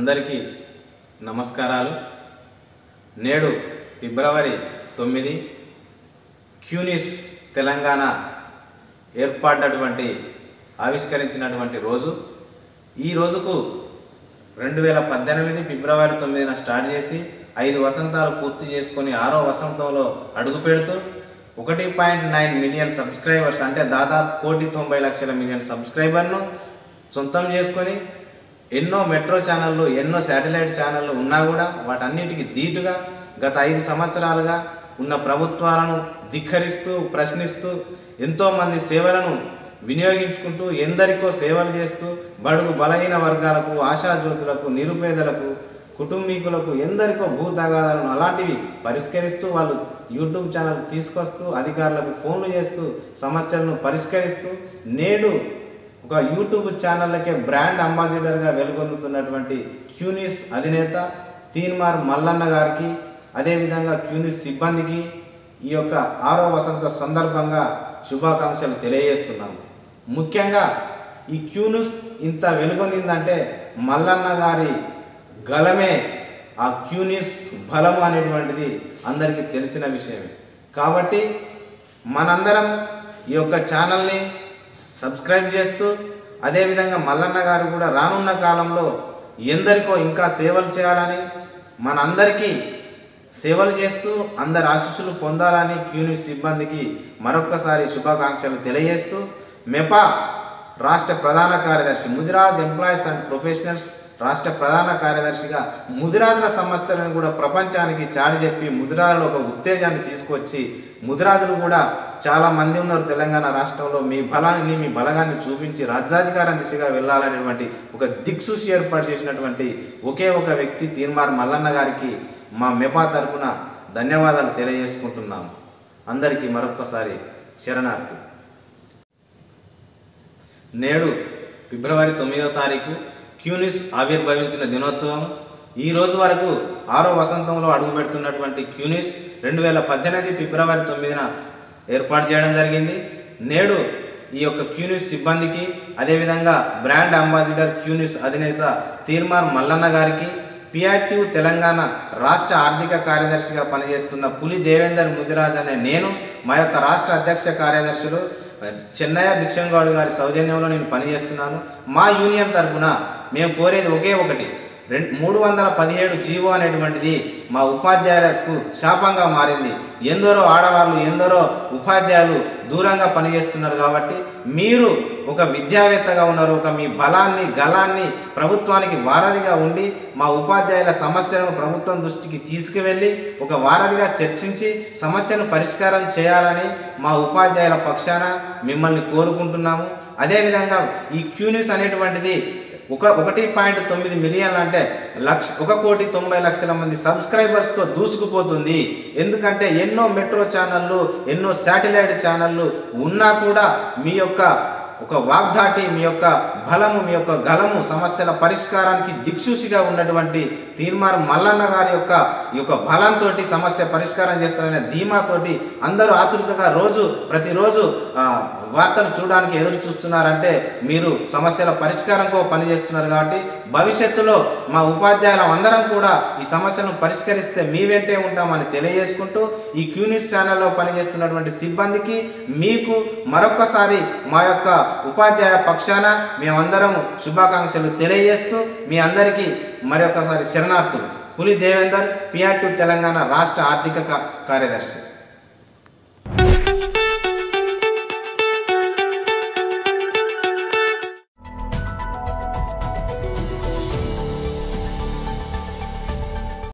అందరికీ నమస్కారాలు నేడు ఫిబ్రవరి తొమ్మిది క్యూనిస్ తెలంగాణ ఏర్పడినటువంటి ఆవిష్కరించినటువంటి రోజు ఈ రోజుకు రెండు వేల పద్దెనిమిది ఫిబ్రవరి తొమ్మిదిన స్టార్ట్ చేసి ఐదు వసంతాలు పూర్తి చేసుకొని ఆరో వసంతంలో అడుగు పెడుతూ ఒకటి పాయింట్ నైన్ మిలియన్ సబ్స్క్రైబర్స్ అంటే దాదాపు కోటి తొంభై లక్షల మిలియన్ సబ్స్క్రైబర్ను సొంతం చేసుకొని ఎన్నో మెట్రో ఛానళ్ళు ఎన్నో శాటిలైట్ ఛానళ్ళు ఉన్నా కూడా వాటన్నిటికీ ధీటుగా గత ఐదు సంవత్సరాలుగా ఉన్న ప్రభుత్వాలను ధిక్కరిస్తూ ప్రశ్నిస్తూ ఎంతోమంది సేవలను వినియోగించుకుంటూ ఎందరికో సేవలు చేస్తూ బడుగు బలహీన వర్గాలకు ఆశాజ్యోతులకు నిరుపేదలకు కుటుంబీకులకు ఎందరికో భూ తగాదాలను అలాంటివి పరిష్కరిస్తూ వాళ్ళు యూట్యూబ్ ఛానల్ తీసుకొస్తూ అధికారులకు ఫోన్లు చేస్తూ సమస్యలను పరిష్కరిస్తూ నేడు ఒక యూట్యూబ్ ఛానళ్ళకే బ్రాండ్ అంబాసిడర్గా వెలుగొందుతున్నటువంటి క్యూనిస్ అధినేత తీన్మార్ మల్లన్న గారికి అదేవిధంగా క్యూనిస్ సిబ్బందికి ఈ యొక్క ఆరో వసంత సందర్భంగా శుభాకాంక్షలు తెలియజేస్తున్నాము ముఖ్యంగా ఈ క్యూనిస్ ఇంత వెలుగొందిందంటే మల్లన్న గారి గలమే ఆ క్యూనిస్ బలం అనేటువంటిది అందరికీ తెలిసిన విషయమే కాబట్టి మనందరం ఈ యొక్క ఛానల్ని సబ్స్క్రైబ్ చేస్తూ అదేవిధంగా మల్లన్న గారు కూడా రానున్న కాలంలో ఎందరికో ఇంకా సేవలు చేయాలని మనందరికీ సేవలు చేస్తూ అందరి ఆశీస్సులు పొందాలని క్యూనిస్ సిబ్బందికి మరొక్కసారి శుభాకాంక్షలు తెలియజేస్తూ మెపా రాష్ట్ర ప్రధాన కార్యదర్శి ముదిరాజ్ ఎంప్లాయీస్ అండ్ ప్రొఫెషనల్స్ రాష్ట్ర ప్రధాన కార్యదర్శిగా ముదిరాజుల సమస్యలను కూడా ప్రపంచానికి చాటి చెప్పి ముదిరాజులు ఒక ఉత్తేజాన్ని తీసుకొచ్చి ముదిరాజులు కూడా చాలా మంది ఉన్నారు తెలంగాణ రాష్ట్రంలో మీ బలాన్ని మీ బలగాన్ని చూపించి రాజ్యాధికారం దిశగా వెళ్ళాలనేటువంటి ఒక దిక్సూచి ఏర్పాటు చేసినటువంటి ఒకే ఒక వ్యక్తి తీర్మార్ మల్లన్న గారికి మా మెపా తరపున ధన్యవాదాలు తెలియజేసుకుంటున్నాము అందరికీ మరొక్కసారి శరణార్థి నేడు ఫిబ్రవరి తొమ్మిదవ తారీఖు క్యూనిస్ ఆవిర్భవించిన దినోత్సవం ఈ రోజు వరకు ఆరో వసంతంలో అడుగుపెడుతున్నటువంటి క్యూనిస్ రెండు వేల పద్దెనిమిది ఫిబ్రవరి తొమ్మిదిన ఏర్పాటు చేయడం జరిగింది నేడు ఈ యొక్క క్యూనిస్ సిబ్బందికి అదేవిధంగా బ్రాండ్ అంబాసిడర్ క్యూనిస్ అధినేత తీర్మార్ మల్లన్న గారికి పిఆర్టీయు తెలంగాణ రాష్ట్ర ఆర్థిక కార్యదర్శిగా పనిచేస్తున్న పులి దేవేందర్ ముదిరాజ్ అనే నేను మా యొక్క రాష్ట్ర అధ్యక్ష కార్యదర్శులు చెన్నయ్య భిక్షంగౌడ్ గారి సౌజన్యంలో నేను పనిచేస్తున్నాను మా యూనియన్ తరఫున మేము కోరేది ఒకే ఒకటి రెండు మూడు వందల పదిహేడు జీవో అనేటువంటిది మా ఉపాధ్యాయులకు శాపంగా మారింది ఎందరో ఆడవాళ్ళు ఎందరో ఉపాధ్యాయులు దూరంగా పనిచేస్తున్నారు కాబట్టి మీరు ఒక విద్యావేత్తగా ఉన్నారు ఒక మీ బలాన్ని గలాన్ని ప్రభుత్వానికి వారధిగా ఉండి మా ఉపాధ్యాయుల సమస్యలను ప్రభుత్వం దృష్టికి తీసుకువెళ్ళి ఒక వారధిగా చర్చించి సమస్యను పరిష్కారం చేయాలని మా ఉపాధ్యాయుల పక్షాన మిమ్మల్ని కోరుకుంటున్నాము అదేవిధంగా ఈ క్యూనిస్ అనేటువంటిది ఒక ఒకటి పాయింట్ తొమ్మిది మిలియన్లు అంటే లక్ష ఒక కోటి తొంభై లక్షల మంది సబ్స్క్రైబర్స్తో దూసుకుపోతుంది ఎందుకంటే ఎన్నో మెట్రో ఛానళ్ళు ఎన్నో శాటిలైట్ ఛానళ్ళు ఉన్నా కూడా మీ యొక్క ఒక వాగ్దాటి మీ యొక్క బలము మీ యొక్క గలము సమస్యల పరిష్కారానికి దిక్సూచిగా ఉన్నటువంటి తీర్మానం మల్లన్న గారి యొక్క ఈ యొక్క బలంతో సమస్య పరిష్కారం చేస్తారనే ధీమాతోటి అందరూ ఆతృతగా రోజు ప్రతిరోజు ఆ, వార్తలు చూడడానికి ఎదురు చూస్తున్నారంటే మీరు సమస్యల పరిష్కారంకో పనిచేస్తున్నారు కాబట్టి భవిష్యత్తులో మా ఉపాధ్యాయులం అందరం కూడా ఈ సమస్యను పరిష్కరిస్తే మీ వెంటే ఉంటామని తెలియజేసుకుంటూ ఈ క్యూనిస్ ఛానల్లో పనిచేస్తున్నటువంటి సిబ్బందికి మీకు మరొక్కసారి మా యొక్క ఉపాధ్యాయ పక్షాన మేమందరం శుభాకాంక్షలు తెలియజేస్తూ మీ అందరికీ మరొకసారి శరణార్థులు పులి దేవేందర్ పిఆర్ తెలంగాణ రాష్ట్ర ఆర్థిక కా- కార్యదర్శి